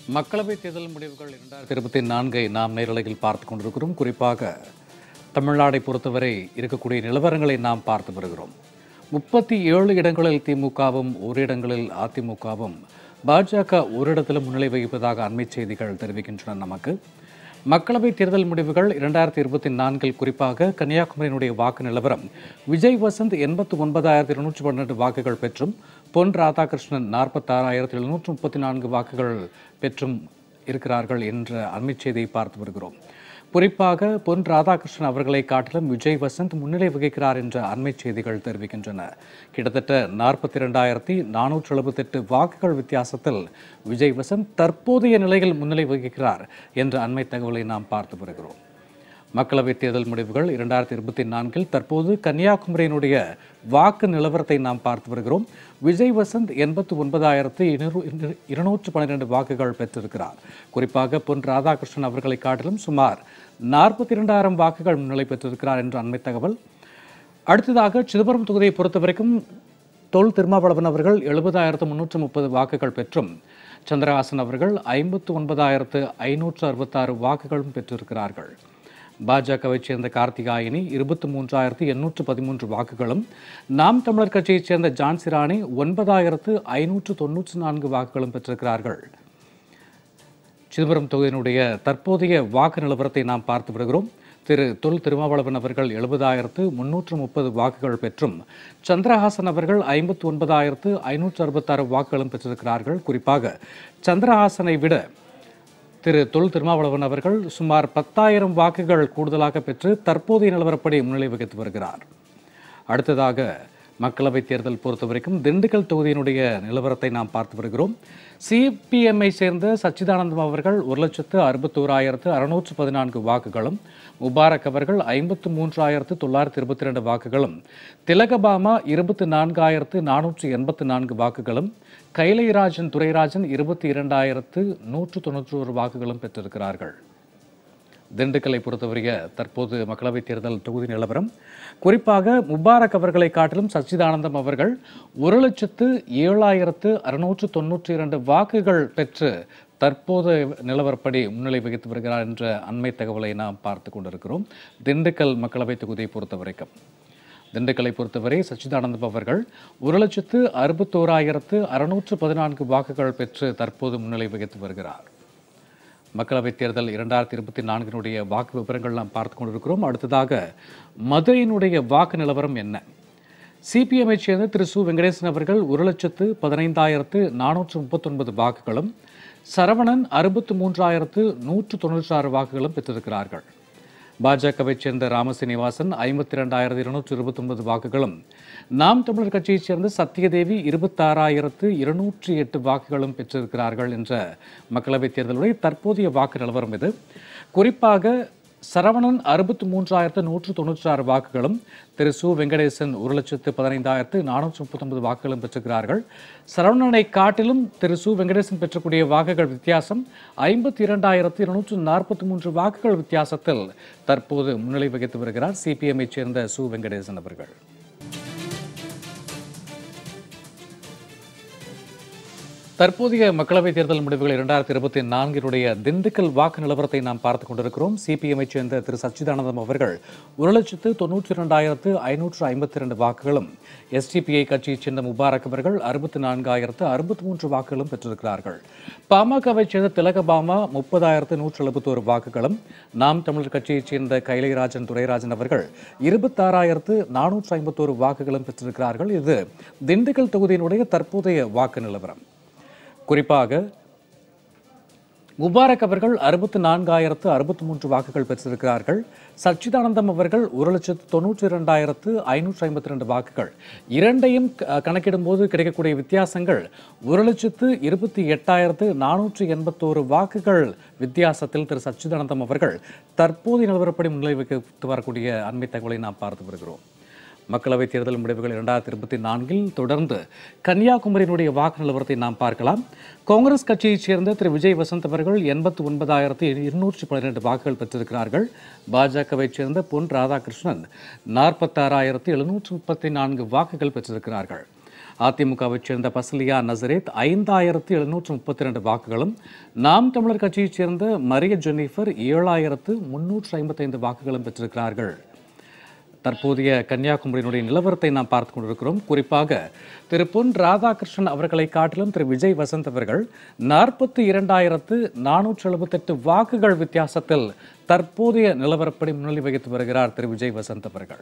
மக்களவைத் தேர்தல் முடிவுகள் இரண்டாயிரத்தி இருபத்தி நான்கை நாம் நேரலையில் பார்த்து கொண்டிருக்கிறோம் குறிப்பாக தமிழ்நாடை பொறுத்தவரை இருக்கக்கூடிய நிலவரங்களை நாம் பார்த்து வருகிறோம் முப்பத்தி ஏழு இடங்களில் திமுகவும் ஒரு இடங்களில் அதிமுகவும் பாஜக ஒரு இடத்திலும் முன்னிலை வகிப்பதாக அண்மைச் செய்திகள் தெரிவிக்கின்றன நமக்கு மக்களவைத் தேர்தல் முடிவுகள் இரண்டாயிரத்தி இருபத்தி நான்கில் குறிப்பாக கன்னியாகுமரியினுடைய வாக்கு நிலவரம் விஜய் வசந்த் எண்பத்து ஒன்பதாயிரத்தி இருநூற்றி பன்னெண்டு வாக்குகள் பெற்றும் பொன் ராதாகிருஷ்ணன் நாற்பத்தாறாயிரத்தி எழுநூற்று முப்பத்தி நான்கு வாக்குகள் பெற்றும் இருக்கிறார்கள் என்ற அண்மைச் செய்தியை பார்த்து வருகிறோம் குறிப்பாக பொன் ராதாகிருஷ்ணன் அவர்களை காட்டிலும் விஜய் வசந்த் முன்னிலை வகிக்கிறார் என்ற அண்மைச் செய்திகள் தெரிவிக்கின்றன கிட்டத்தட்ட நாற்பத்தி இரண்டாயிரத்தி நானூற்று எழுபத்தெட்டு வாக்குகள் வித்தியாசத்தில் விஜய் வசந்த் தற்போதைய நிலையில் முன்னிலை வகிக்கிறார் என்ற அண்மை தகவலை நாம் பார்த்து வருகிறோம் மக்களவைத் தேர்தல் முடிவுகள் இரண்டாயிரத்தி இருபத்தி நான்கில் தற்போது கன்னியாகுமரியினுடைய வாக்கு நிலவரத்தை நாம் பார்த்து வருகிறோம் விஜய் வசந்த் எண்பத்து ஒன்பதாயிரத்து இருநூற்று பன்னிரெண்டு வாக்குகள் பெற்றிருக்கிறார் குறிப்பாக பொன் ராதாகிருஷ்ணன் அவர்களை காட்டிலும் சுமார் நாற்பத்தி இரண்டாயிரம் வாக்குகள் முன்னிலை பெற்றிருக்கிறார் என்ற அண்மை தகவல் அடுத்ததாக சிதம்பரம் தொகுதியை பொறுத்தவரைக்கும் தொல் திருமாவளவன் அவர்கள் எழுபதாயிரத்து முன்னூற்று முப்பது வாக்குகள் பெற்றும் சந்திரஹாசன் அவர்கள் ஐம்பத்து ஒன்பதாயிரத்து ஐநூற்று அறுபத்தாறு வாக்குகளும் பெற்றிருக்கிறார்கள் பாஜகவைச் சேர்ந்த கார்த்திகாயினி இருபத்தி மூன்றாயிரத்து எண்ணூற்று பதிமூன்று வாக்குகளும் நாம் தமிழர் கட்சியைச் சேர்ந்த ஜான்சி ராணி ஒன்பதாயிரத்து ஐநூற்று தொன்னூற்று நான்கு வாக்குகளும் பெற்றிருக்கிறார்கள் சிதம்பரம் தொகுதியினுடைய தற்போதைய வாக்கு நிலவரத்தை நாம் பார்த்து வருகிறோம் திரு தொல் திருமாவளவன் அவர்கள் எழுபதாயிரத்து முன்னூற்று முப்பது வாக்குகள் பெற்றும் சந்திரஹாசன் அவர்கள் ஐம்பத்து ஒன்பதாயிரத்து ஐநூற்று அறுபத்தாறு வாக்குகளும் பெற்றிருக்கிறார்கள் குறிப்பாக சந்திரஹாசனை விட திரு தொல் திருமாவளவன் அவர்கள் சுமார் பத்தாயிரம் வாக்குகள் கூடுதலாக பெற்று தற்போதைய நிலவரப்படி முன்னிலை வகித்து வருகிறார் அடுத்ததாக மக்களவைத் தேர்தல் பொறுத்தவரைக்கும் திண்டுக்கல் தொகுதியினுடைய நிலவரத்தை நாம் பார்த்து வருகிறோம் சிபிஎம்ஐ சேர்ந்த சச்சிதானந்தம் அவர்கள் ஒரு லட்சத்து அறுபத்தோராயிரத்து அறுநூற்று பதினான்கு வாக்குகளும் முபாரக் அவர்கள் ஐம்பத்து மூன்றாயிரத்து தொள்ளாயிரத்து இருபத்தி ரெண்டு வாக்குகளும் திலகபாமா இருபத்தி நான்காயிரத்து நானூற்று எண்பத்து நான்கு வாக்குகளும் கைலைராஜன் துரைராஜன் இருபத்தி இரண்டாயிரத்து நூற்று தொண்ணூற்றி ஒரு வாக்குகளும் பெற்றிருக்கிறார்கள் திண்டுக்கல்லை பொறுத்தவரைய தற்போது மக்களவைத் தேர்தல் தொகுதி நிலவரம் குறிப்பாக முபாரக் அவர்களை காட்டிலும் சச்சிதானந்தம் அவர்கள் ஒரு லட்சத்து ஏழாயிரத்து அறுநூற்று தொன்னூற்றி இரண்டு வாக்குகள் பெற்று தற்போது நிலவரப்படி முன்னிலை வகித்து வருகிறார் என்ற அண்மை தகவலை நாம் பார்த்து கொண்டிருக்கிறோம் திண்டுக்கல் மக்களவைத் தொகுதியை பொறுத்த வரைக்கும் திண்டுக்கல்லை பொறுத்தவரை சச்சிதானந்தம் அவர்கள் ஒரு லட்சத்து அறுபத்தோராயிரத்து அறுநூற்று பதினான்கு வாக்குகள் பெற்று தற்போது முன்னிலை வகித்து வருகிறார் மக்களவைத் தேர்தல் இரண்டாயிரத்தி இருபத்தி நான்கினுடைய வாக்கு விவரங்கள் நாம் பார்த்து கொண்டிருக்கிறோம் அடுத்ததாக மதுரையினுடைய வாக்கு நிலவரம் என்ன சிபிஎம்ஐ சேர்ந்த திரு சு வெங்கடேசன் அவர்கள் ஒரு லட்சத்து பதினைந்தாயிரத்து நானூற்று முப்பத்தொன்பது வாக்குகளும் சரவணன் அறுபத்து மூன்றாயிரத்து நூற்று தொண்ணூற்றாறு வாக்குகளும் பெற்றிருக்கிறார்கள் பாஜகவைச் சேர்ந்த ராமசீனிவாசன் ஐம்பத்தி ரெண்டாயிரத்தி இருநூற்று இருபத்தொன்பது வாக்குகளும் நாம் தமிழர் கட்சியைச் சேர்ந்த சத்யதேவி இருபத்தாறாயிரத்து இருநூற்றி எட்டு வாக்குகளும் பெற்றிருக்கிறார்கள் என்ற மக்களவைத் தேர்தலுடைய தற்போதைய வாக்கு நிலவரம் இது குறிப்பாக சரவணன் அறுபத்து மூன்றாயிரத்து நூற்று தொண்ணூற்றி ஆறு வாக்குகளும் திரு சு வெங்கடேசன் ஒரு லட்சத்து பதினைந்தாயிரத்து நானூற்று முப்பத்தொன்பது வாக்குகளும் பெற்றிருக்கிறார்கள் சரவணனை காட்டிலும் திரு சு வெங்கடேசன் பெற்றக்கூடிய வாக்குகள் வித்தியாசம் ஐம்பத்தி இரண்டாயிரத்து இருநூற்று நாற்பத்தி மூன்று வாக்குகள் வித்தியாசத்தில் தற்போது முன்னிலை வகித்து வருகிறார் சிபிஎம்ஐ சேர்ந்த சு வெங்கடேசன் அவர்கள் தற்போதைய மக்களவைத் தேர்தல் முடிவுகள் இரண்டாயிரத்தி இருபத்தி நான்கினுடைய திண்டுக்கல் வாக்கு நிலவரத்தை நாம் பார்த்து கொண்டிருக்கிறோம் சிபிஎம்ஐ சேர்ந்த திரு சச்சிதானந்தம் அவர்கள் ஒரு லட்சத்து தொன்னூற்றி இரண்டாயிரத்து ஐநூற்று ஐம்பத்தி இரண்டு வாக்குகளும் எஸ்டிபிஐ கட்சியைச் சேர்ந்த முபாரக் அவர்கள் அறுபத்தி நான்காயிரத்து அறுபத்தி மூன்று வாக்குகளும் பெற்றிருக்கிறார்கள் பாமகவைச் சேர்ந்த திலகபாமா முப்பதாயிரத்து நூற்று எழுபத்தோரு வாக்குகளும் நாம் தமிழர் கட்சியைச் சேர்ந்த கைலைராஜன் துரைராஜன் அவர்கள் இருபத்தாறாயிரத்து நானூற்று ஐம்பத்தோரு வாக்குகளும் பெற்றிருக்கிறார்கள் இது திண்டுக்கல் தொகுதியினுடைய தற்போதைய வாக்கு நிலவரம் குறிப்பாக முபாரக் அவர்கள் அறுபத்து நான்காயிரத்து அறுபத்தி மூன்று வாக்குகள் பெற்றிருக்கிறார்கள் சச்சிதானந்தம் அவர்கள் ஒரு லட்சத்து தொண்ணூற்றி இரண்டாயிரத்து ஐநூற்றி ஐம்பத்தி ரெண்டு வாக்குகள் இரண்டையும் க- கணக்கிடும்போது கிடைக்கக்கூடிய வித்தியாசங்கள் ஒரு லட்சத்து இருபத்தி எட்டாயிரத்து நானூற்றி எண்பத்தோரு வாக்குகள் வித்தியாசத்தில் திரு சச்சிதானந்தம் அவர்கள் தற்போதைய நிலவரப்படி முன்னிலை வைத்து வரக்கூடிய அண்மை தகவலை நாம் பார்த்து வருகிறோம் மக்களவைத் தேர்தல் முடிவுகள் இரண்டாயிரத்தி இருபத்தி நான்கில் தொடர்ந்து கன்னியாகுமரியினுடைய வாக்கு நிலவரத்தை நாம் பார்க்கலாம் காங்கிரஸ் கட்சியைச் சேர்ந்த திரு விஜய் வசந்த் அவர்கள் எண்பத்து ஒன்பதாயிரத்தி இருநூற்றி பன்னிரெண்டு வாக்குகள் பெற்றிருக்கிறார்கள் பாஜகவைச் சேர்ந்த பொன் ராதாகிருஷ்ணன் நாற்பத்தாறாயிரத்தி எழுநூற்று முப்பத்தி நான்கு வாக்குகள் பெற்றிருக்கிறார்கள் அதிமுகவைச் சேர்ந்த பசலியா நசரேத் ஐந்தாயிரத்து எழுநூற்று முப்பத்தி ரெண்டு வாக்குகளும் நாம் தமிழர் கட்சியைச் சேர்ந்த மரிய ஜெனிஃபர் ஏழாயிரத்து முன்னூற்று ஐம்பத்தைந்து வாக்குகளும் பெற்றிருக்கிறார்கள் தற்போதைய கன்னியாகுமரியினுடைய நிலவரத்தை நாம் பார்த்து கொண்டிருக்கிறோம் குறிப்பாக திரு பொன் ராதாகிருஷ்ணன் அவர்களை காட்டிலும் திரு விஜய் வசந்த் அவர்கள் நாற்பத்தி இரண்டாயிரத்து நானூற்று எழுபத்தெட்டு வாக்குகள் வித்தியாசத்தில் தற்போதைய நிலவரப்படி முன்னிலை வகித்து வருகிறார் திரு விஜய் வசந்த் அவர்கள்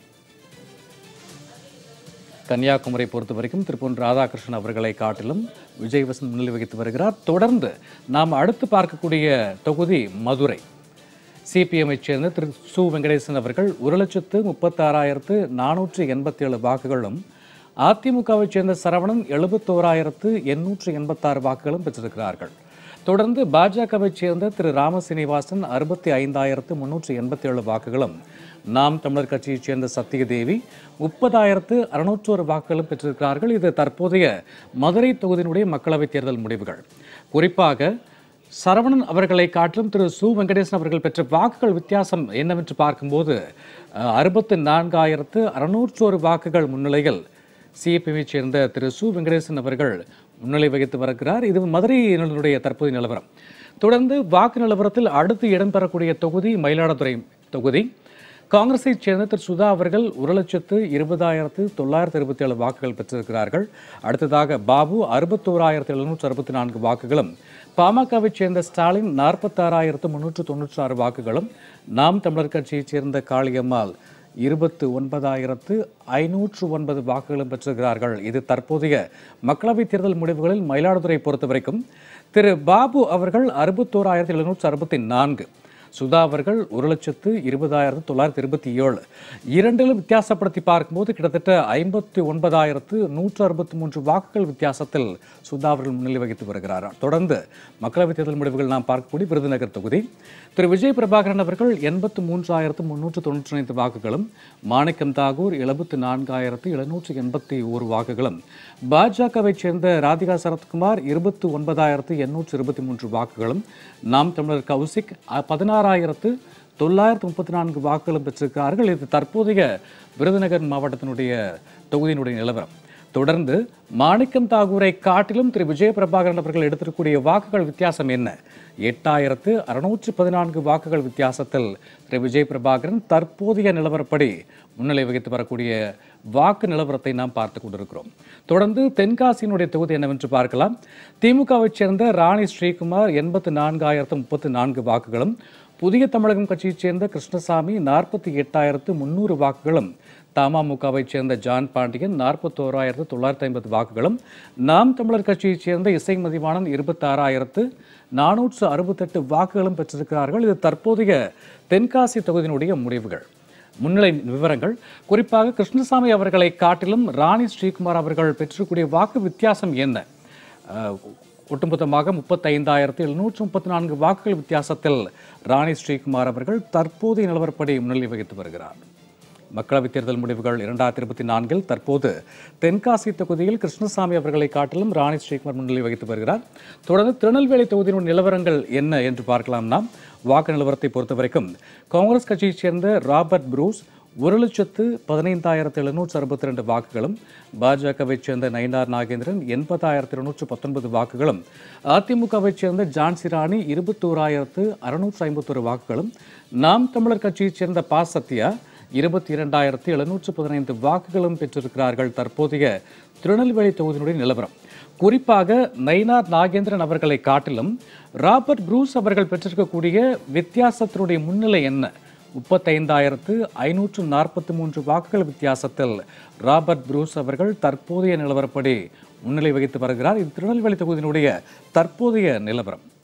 கன்னியாகுமரி பொறுத்த வரைக்கும் திரு பொன் ராதாகிருஷ்ணன் அவர்களை காட்டிலும் விஜய் வசந்த் முன்னிலை வகித்து வருகிறார் தொடர்ந்து நாம் அடுத்து பார்க்கக்கூடிய தொகுதி மதுரை சிபிஎம்ஐ சேர்ந்த திரு சு வெங்கடேசன் அவர்கள் ஒரு லட்சத்து முப்பத்தாறாயிரத்து நானூற்று எண்பத்தி ஏழு வாக்குகளும் அதிமுகவைச் சேர்ந்த சரவணன் எழுபத்தோராயிரத்து எண்ணூற்று எண்பத்தாறு வாக்குகளும் பெற்றிருக்கிறார்கள் தொடர்ந்து பாஜகவைச் சேர்ந்த திரு ராமசீனிவாசன் அறுபத்தி ஐந்தாயிரத்து முன்னூற்று எண்பத்தி ஏழு வாக்குகளும் நாம் தமிழர் கட்சியைச் சேர்ந்த சத்தியதேவி முப்பதாயிரத்து அறுநூற்றோரு வாக்குகளும் பெற்றிருக்கிறார்கள் இது தற்போதைய மதுரை தொகுதியினுடைய மக்களவைத் தேர்தல் முடிவுகள் குறிப்பாக சரவணன் அவர்களை காட்டிலும் திரு சு வெங்கடேசன் அவர்கள் பெற்ற வாக்குகள் வித்தியாசம் என்னவென்று பார்க்கும்போது அறுபத்தி நான்காயிரத்து அறுநூற்றோரு வாக்குகள் முன்னிலையில் சிபிஐ சேர்ந்த திரு சு வெங்கடேசன் அவர்கள் முன்னிலை வகித்து வருகிறார் இது மதுரையினுடைய தற்போதைய நிலவரம் தொடர்ந்து வாக்கு நிலவரத்தில் அடுத்து இடம்பெறக்கூடிய தொகுதி மயிலாடுதுறை தொகுதி காங்கிரஸைச் சேர்ந்த திரு சுதா அவர்கள் ஒரு லட்சத்து இருபதாயிரத்து தொள்ளாயிரத்து இருபத்தி ஏழு வாக்குகள் பெற்றிருக்கிறார்கள் அடுத்ததாக பாபு அறுபத்தோராயிரத்து எழுநூற்று அறுபத்தி நான்கு வாக்குகளும் பாமகவைச் சேர்ந்த ஸ்டாலின் நாற்பத்தாறாயிரத்து முன்னூற்று தொன்னூற்றி ஆறு வாக்குகளும் நாம் தமிழர் கட்சியைச் சேர்ந்த காளியம்மாள் இருபத்து ஒன்பதாயிரத்து ஐநூற்று ஒன்பது வாக்குகளும் பெற்றிருக்கிறார்கள் இது தற்போதைய மக்களவைத் தேர்தல் முடிவுகளில் மயிலாடுதுறை பொறுத்த வரைக்கும் திரு பாபு அவர்கள் அறுபத்தோராயிரத்து எழுநூற்று அறுபத்தி நான்கு சுதா அவர்கள் ஒரு லட்சத்து இருபதாயிரத்து தொள்ளாயிரத்தி இருபத்தி ஏழு இரண்டிலும் வித்தியாசப்படுத்தி பார்க்கும்போது கிட்டத்தட்ட ஐம்பத்தி ஒன்பதாயிரத்து நூற்று அறுபத்தி மூன்று வாக்குகள் வித்தியாசத்தில் சுதா அவர்கள் முன்னிலை வகித்து வருகிறார் தொடர்ந்து மக்களவைத் தேர்தல் முடிவுகள் நாம் பார்க்கக்கூடிய விருதுநகர் தொகுதி திரு விஜய் பிரபாகரன் அவர்கள் எண்பத்து மூன்றாயிரத்து முன்னூற்று தொன்னூற்றி ஐந்து வாக்குகளும் மாணிக்கம் தாகூர் எழுபத்து நான்காயிரத்து எழுநூற்று எண்பத்தி ஒரு வாக்குகளும் பாஜகவைச் சேர்ந்த ராதிகா சரத்குமார் இருபத்து ஒன்பதாயிரத்து எண்ணூற்று இருபத்தி மூன்று வாக்குகளும் நாம் தமிழர் கௌசிக் அ- பதினாறாயிரத்து தொள்ளாயிரத்து முப்பத்தி நான்கு வாக்குகளும் பெற்றிருக்கிறார்கள் இது தற்போதைய விருதுநகர் மாவட்டத்தினுடைய தொகுதியினுடைய நிலவரம் தொடர்ந்து மாணிக்கம் தாகூரை காட்டிலும் திரு விஜய பிரபாகரன் அவர்கள் எடுத்திருக்கக்கூடிய வாக்குகள் வித்தியாசம் என்ன எட்டாயிரத்து அறுநூற்று பதினான்கு வாக்குகள் வித்தியாசத்தில் திரு விஜய் பிரபாகரன் தற்போதைய நிலவரப்படி முன்னிலை வகித்து வரக்கூடிய வாக்கு நிலவரத்தை நாம் பார்த்து கொண்டிருக்கிறோம் தொடர்ந்து தென்காசியினுடைய தொகுதி என்னவென்று பார்க்கலாம் திமுகவைச் சேர்ந்த ராணி ஸ்ரீகுமார் எண்பத்து நான்காயிரத்து முப்பத்து நான்கு வாக்குகளும் புதிய தமிழகம் கட்சியைச் சேர்ந்த கிருஷ்ணசாமி நாற்பத்தி எட்டாயிரத்து முன்னூறு வாக்குகளும் தமாமுகவைச் சேர்ந்த ஜான் பாண்டியன் நாற்பத்தோராயிரத்து தொள்ளாயிரத்து ஐம்பது வாக்குகளும் நாம் தமிழர் கட்சியைச் சேர்ந்த இசை மதிவாணன் இருபத்தாறாயிரத்து நானூற்று அறுபத்தெட்டு வாக்குகளும் பெற்றிருக்கிறார்கள் இது தற்போதைய தென்காசி தொகுதியினுடைய முடிவுகள் முன்னிலை விவரங்கள் குறிப்பாக கிருஷ்ணசாமி அவர்களை காட்டிலும் ராணி ஸ்ரீகுமார் அவர்கள் பெற்றிருக்கக்கூடிய வாக்கு வித்தியாசம் என்ன அஹ், ஒட்டுமொத்தமாக முப்பத்தைந்தாயிரத்து எழுநூற்று முப்பத்தி நான்கு வாக்குகள் வித்தியாசத்தில் ராணி ஸ்ரீகுமார் அவர்கள் தற்போதைய நிலவரப்படி முன்னிலை வகித்து வருகிறார் மக்களவைத் தேர்தல் முடிவுகள் இரண்டாயிரத்தி இருபத்தி நான்கில் தற்போது தென்காசி தொகுதியில் கிருஷ்ணசாமி அவர்களை காட்டிலும் ராணி ஸ்ரீகுமார் முன்னிலை வகித்து வருகிறார் தொடர்ந்து திருநெல்வேலி தொகுதியினுடைய நிலவரங்கள் என்ன என்று பார்க்கலாம் நாம் வாக்கு நிலவரத்தை பொறுத்த வரைக்கும் காங்கிரஸ் கட்சியைச் சேர்ந்த ராபர்ட் ப்ரூஸ் ஒரு லட்சத்து பதினைந்தாயிரத்து எழுநூற்று அறுபத்தி ரெண்டு வாக்குகளும் பாஜகவைச் சேர்ந்த நயினார் நாகேந்திரன் எண்பதாயிரத்து இருநூற்று பத்தொன்பது வாக்குகளும் அதிமுகவைச் சேர்ந்த ஜான்சி ராணி இருபத்தோராயிரத்து அறுநூற்று ஐம்பத்தொரு வாக்குகளும் நாம் தமிழர் கட்சியைச் சேர்ந்த பா சத்யா இருபத்தி இரண்டாயிரத்து எழுநூற்று பதினைந்து வாக்குகளும் பெற்றிருக்கிறார்கள் தற்போதைய திருநெல்வேலி தொகுதியினுடைய நிலவரம் குறிப்பாக நயினார் நாகேந்திரன் அவர்களை காட்டிலும் ராபர்ட் ப்ரூஸ் அவர்கள் பெற்றிருக்கக்கூடிய வித்தியாசத்தினுடைய முன்னிலை என்ன முப்பத்தைந்தாயிரத்து ஐநூற்று நாற்பத்தி மூன்று வாக்குகள் வித்தியாசத்தில் ராபர்ட் ப்ரூஸ் அவர்கள் தற்போதைய நிலவரப்படி முன்னிலை வகித்து வருகிறார் இது திருநெல்வேலி தொகுதியினுடைய தற்போதைய நிலவரம்